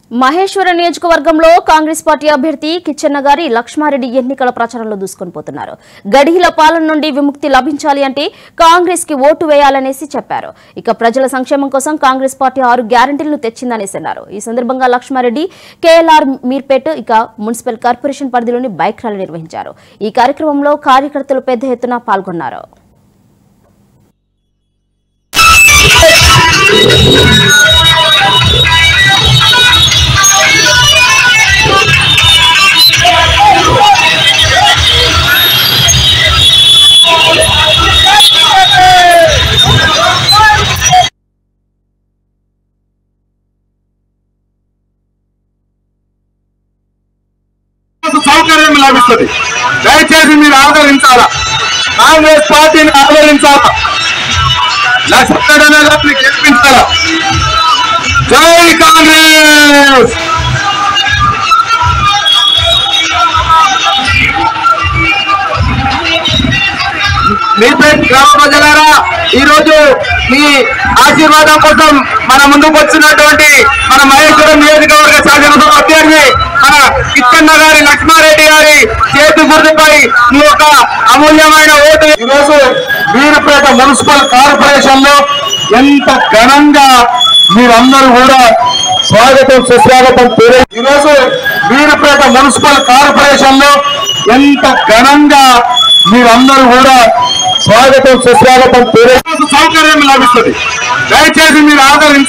మహేశ్వర నియోజకవర్గంలో కాంగ్రెస్ పార్టీ అభ్యర్థి కిచ్చెన్న గారి లక్ష్మారెడ్డి ఎన్నికల ప్రచారంలో దూసుకొని పోతున్నారు గడిహిల పాలన నుండి విముక్తి లభించాలి అంటే కాంగ్రెస్ కి ఓటు వేయాలనేసి చెప్పారు ఇక ప్రజల సంక్షేమం కోసం కాంగ్రెస్ పార్టీ ఆరు గ్యారంటీలను తెచ్చిందనేసి అన్నారు ఈ సందర్భంగా లక్ష్మారెడ్డి కేఎల్ఆర్ మీర్పేట్ ఇక మున్సిపల్ కార్పొరేషన్ పరిధిలోని బైక్ ర్యాలీ నిర్వహించారు ఈ కార్యక్రమంలో కార్యకర్తలు పెద్ద ఎత్తున పాల్గొన్నారు సౌకర్యం లభిస్తుంది దయచేసి మీరు ఆదరించాలా కాంగ్రెస్ పార్టీని ఆదరించాలా లక్ష్మణ గారిని గెలిపించాలా జై కాంగ్రెస్ మీపేట్ గ్రామ ప్రజలారా ఈ రోజు మీ ఆశీర్వాదం కోసం మన ముందుకు వచ్చినటువంటి మన మహేశ్వరం నియోజకవర్గ శాసనసభ అభ్యర్థి మన కిచ్చన్న గారి లక్ష్మారెడ్డి గారి చేతి గుర్తుపై మీ యొక్క అమూల్యమైన ఓటు ఈరోజు వీరుపేట మున్సిపల్ కార్పొరేషన్ లో ఎంత ఘనంగా మీరందరూ కూడా స్వాగతం సుస్వాగతం పేరు ఈరోజు వీరుపేట మున్సిపల్ కార్పొరేషన్ లో ఎంత ఘనంగా మీరందరూ కూడా స్వాగతం సుస్వాగతం పేరు సౌకర్యం లభిస్తుంది దయచేసి మీరు ఆదరించాలి